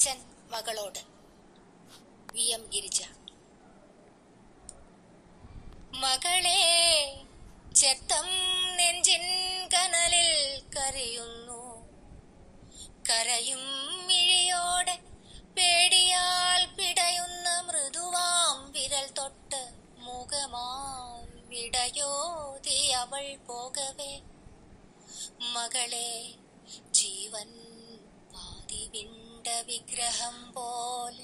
അച്ഛൻ മകളോട് V M Girija മകളെ ചെത്തം നെഞ്ചിൻ കനലിൽ കരയുന്നു കരയും മിഴിയോടെ പേടിയാൽ പിടയുന്ന മൃദുവാം വിരൽ തൊട്ട് മുഖമായി വിടയോതി അവൾ പോകവേ മകളെ ജീവൻ പാതി വിണ്ട വിഗ്രഹം പോലെ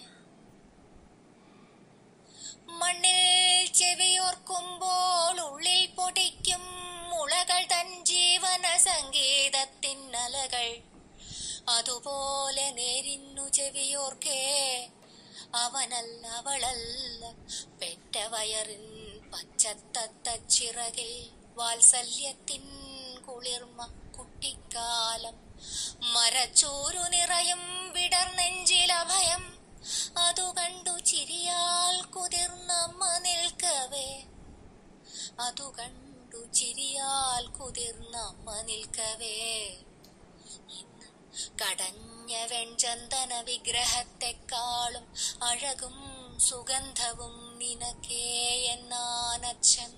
മണ്ണിൽ ചെവിയോർക്കുമ്പോൾ ഉള്ളിൽ പൊടിക്കും മുളകൾ തൻ ജീവന സംഗീതത്തിന്നലകൾ അതുപോലെ നേരിന്നു ചെവിയോർക്കേ അവനല്ല അവളല്ല പെറ്റ വയറിൻ പച്ചത്തത്ത ചിറകിൽ വാത്സല്യത്തിൻ കുളിർമ കുട്ടിക്കാലം മരച്ചൂരു നിറയും വിടർനെഞ്ചിലഭയം അതു കണ്ടു ചിരിയാൽ കുതിർന്നമ്മ നിൽക്കവേ അതു കണ്ടു ചിരിയാൽ കുതിർന്നമ്മ നിൽക്കവേ ഇന്ന് കടഞ്ഞ വെൺചന്ദന വിഗ്രഹത്തെക്കാളും അഴകും സുഗന്ധവും നിനക്കേ എന്നാനച്ഛൻ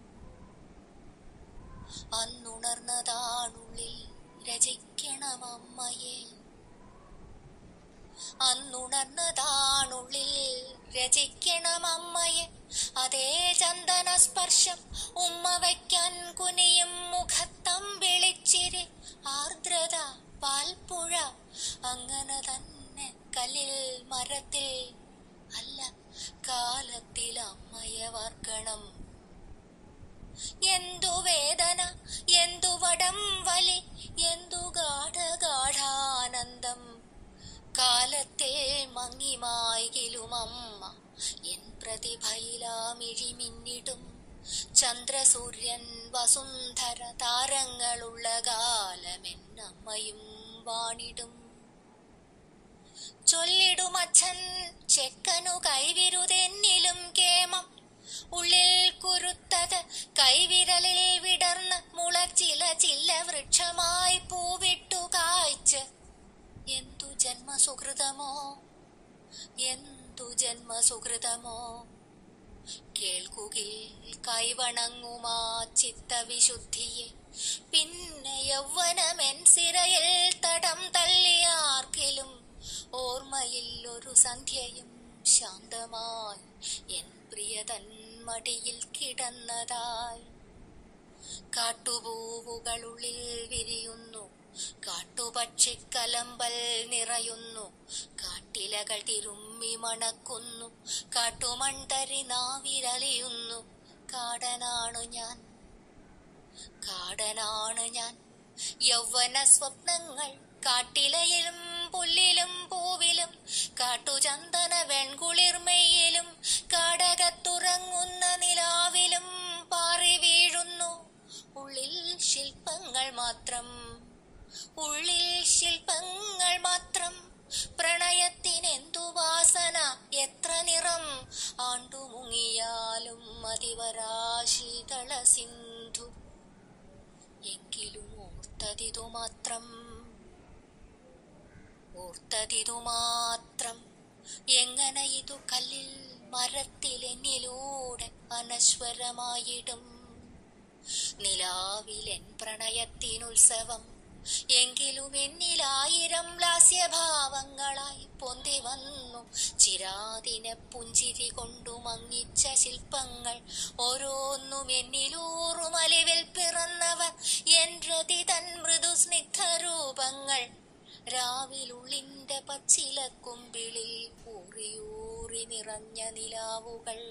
അന്നുണർന്നതാണുള്ളിൽ രചിക്കണം അമ്മയെ അന്നുണർന്നതാണുള്ളിൽ രചിക്കണം അമ്മയെ അതേ ചന്ദന സ്പർശം ഉമ്മ വയ്ക്കാൻ കുനിയും മുഖത്തം വിളിച്ചിരി ആർദ്രത പാൽപ്പുഴ അങ്ങനെ തന്നെ കല്ലിൽ മരത്തിൽ അല്ല കാലത്തിൽ അമ്മയെ വാർക്കണം എന്തു വേദന എന്തു വടം വലി എന്തു ഗാഠ ഗാഠാനന്ദം കാലത്തെ മങ്ങിമായിലും അമ്മ എൻ പ്രതിഭയിലാമിഴിമിന്നിടും ചന്ദ്രസൂര്യൻ വസുന്ധര താരങ്ങളുള്ള കാലമെന്നമ്മയും വാണിടും ചൊല്ലിടുമച്ഛൻ ചെക്കനു കൈവിരുതെന്നിലും കേമം ഉള്ളിൽ കുരുത്തത് കൈവിരലിൽ വിടർന്ന് മുളച്ചില ചില്ല വൃക്ഷമായി പൂവിട്ടു കായ്ച്ച് എന്തു ജന്മസുഹൃതമോ എന്തു ജന്മസുഹൃതമോ കേൾക്കുകിൽ കൈവണങ്ങുമാ ചിത്തവിശുദ്ധിയെ പിന്നെ യൗവനമെൻ സിരയിൽ തടം തള്ളിയാർക്കിലും ഓർമ്മയിൽ ഒരു സന്ധ്യയും ശാന്തമായി എൻ പ്രിയതൻ മടിയിൽ കിടന്നതായി കാട്ടുപൂവുകളുള്ളിൽ വിരിയുന്നു കാട്ടുപക്ഷിക്കലമ്പൽ നിറയുന്നു കാട്ടിലകൾ തിരുമ്മി മണക്കുന്നു കാട്ടുമൺതരി നാവിരലിയുന്നു കാടനാണു ഞാൻ കാടനാണ് ഞാൻ യൗവന സ്വപ്നങ്ങൾ കാട്ടിലയിലും പുല്ലിലും പൂവിലും കാട്ടുചന്ദന വെൺകുളിർമയിലും കാടകത്തുറങ്ങുന്ന നിലാവിലും പാറി വീഴുന്നു ഉള്ളിൽ ശില്പങ്ങൾ മാത്രം ഉള്ളിൽ ശില്പങ്ങൾ മാത്രം പ്രണയത്തിനെന്തു വാസന എത്ര നിറം ആണ്ടുമുങ്ങിയാലും മതിവരാശീതള സിന്ധു എങ്കിലും ഓർത്തതിതു മാത്രം ഓർത്തതിതു മാത്രം എങ്ങനെ ഇതു കല്ലിൽ മരത്തിലെന്നിലൂടെ അനശ്വരമായിടും നിലാവിലെൻ പ്രണയത്തിനുത്സവം എങ്കിലും എന്നിലായിരം ലാസ്യഭാവങ്ങളായി പൊന്തി വന്നു ചിരാതിനെ പുഞ്ചിരി കൊണ്ടു മങ്ങിച്ച ശില്പങ്ങൾ ഓരോന്നും എന്നിലൂറുമലിവിൽ പിറന്നവർ എൻ രതി തൻ മൃദു സ്നിഗ്ധരൂപങ്ങൾ രാവിലുള്ളിന്റെ പച്ചിലക്കുമ്പിളിൽ ഊറിയൂറി നിറഞ്ഞ നിലാവുകൾ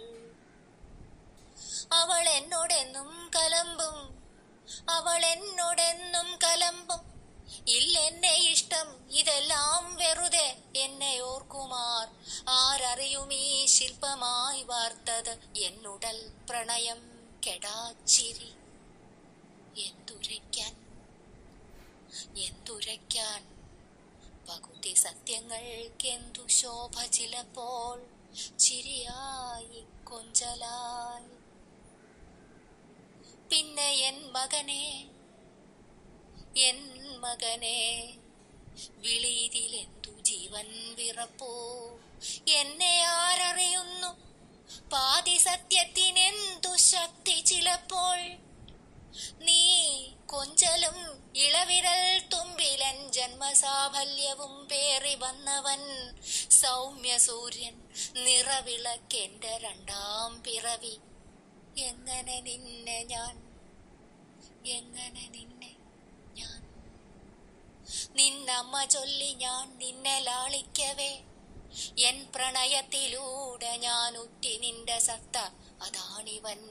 അവൾ എന്നോടെന്നും കലമ്പും അവൾ എന്നോടെന്നും കലമ്പും ഇല്ലെന്നെ ഇഷ്ടം ഇതെല്ലാം വെറുതെ എന്നെ ഓർക്കുമാർ ആരറിയും ഈ ശില്പമായി വാർത്തത് എന്നുടൽ പ്രണയം കെടാച്ചിരി എന്തുരയ്ക്കാൻ എന്തുരയ്ക്കാൻ പകുതി സത്യങ്ങൾക്കെന്തു ശോഭ ചിലപ്പോൾ ചിരിയായി കൊഞ്ചലായി പിന്നെ എൻ മകനെ എൻ മകനെ വിളിയിലെന്തു ജീവൻ വിറപ്പോ എന്നെ ആരറിയുന്നു പാതി സത്യത്തിനെന്തു ശക്തി ചിലപ്പോൾ നീ കൊഞ്ചലും ഇളവിരൽ തുമ്പിലൻ ജന്മസാഫല്യവും പേറി വന്നവൻ സൗമ്യ സൂര്യൻ നിറവിളക്കെന്റെ രണ്ടാം പിറവി എങ്ങനെ നിന്നെ ഞാൻ എങ്ങനെ നിന്നെ ഞാൻ നിന്നമ്മ ചൊല്ലി ഞാൻ നിന്നെ ലാളിക്കവേ എൻ പ്രണയത്തിലൂടെ ഞാൻ ഉറ്റി നിന്റെ സത്ത അതാണിവൻ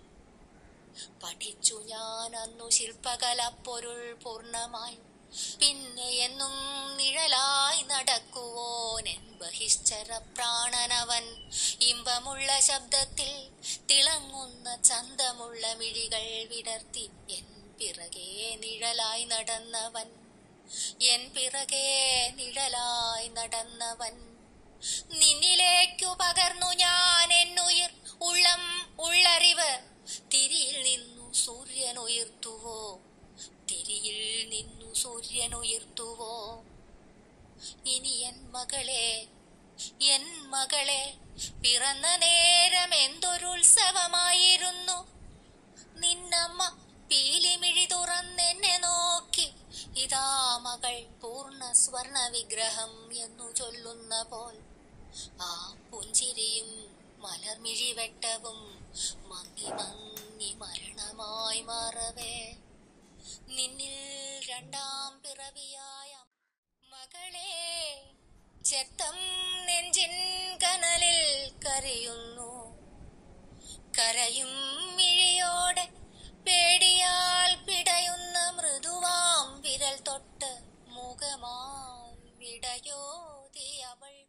പഠിച്ചു ഞാൻ അന്നു ശില്പകല പൊരുൾ പൂർണ്ണമായി പിന്നെ എന്നും നിഴലായി നടക്കുവോനെൻ ബഹിശ്ചര പ്രാണനവൻ ഇമ്പമുള്ള ശബ്ദത്തിൽ തിളങ്ങുന്ന ചന്തമുള്ള മിഴികൾ വിടർത്തി എൻ പിറകെ നിഴലായി നടന്നവൻ എൻ പിറകെ നിഴലായി നടന്നവൻ നിന്നിലേക്കു പകർന്നു ഞാൻ എന്നുയിർ ഉള്ളം ഉള്ളറിവ് തിരിയിൽ നിന്നു സൂര്യൻ ഉയർത്തുവോ തിരിയിൽ നിന്നു സൂര്യൻ ഉയർത്തുവോ ഇനി എൻ മകളെ എൻ മകളെ പിറന്ന നേരം എന്തൊരു ഉത്സവമായിരുന്നു നിന്നമ്മ പീലിമിഴി തുറന്നെന്നെ നോക്കി ഇതാ മകൾ പൂർണ്ണ സ്വർണ വിഗ്രഹം എന്നു ചൊല്ലുന്ന പോൽ ആ പുഞ്ചിരിയും മലർമിഴി വെട്ടവും മങ്ങി മങ്ങി മരണമായി മാറവേ നിന്നിൽ രണ്ടാം പിറവിയായ മകളെ ചെത്തം നെഞ്ചിൻ കനലിൽ കരയുന്നു കരയും മിഴിയോടെ പേടിയാൽ പിടയുന്ന മൃദുവാം വിരൽ തൊട്ട് മുഖമായി വിടയോതി അവൾ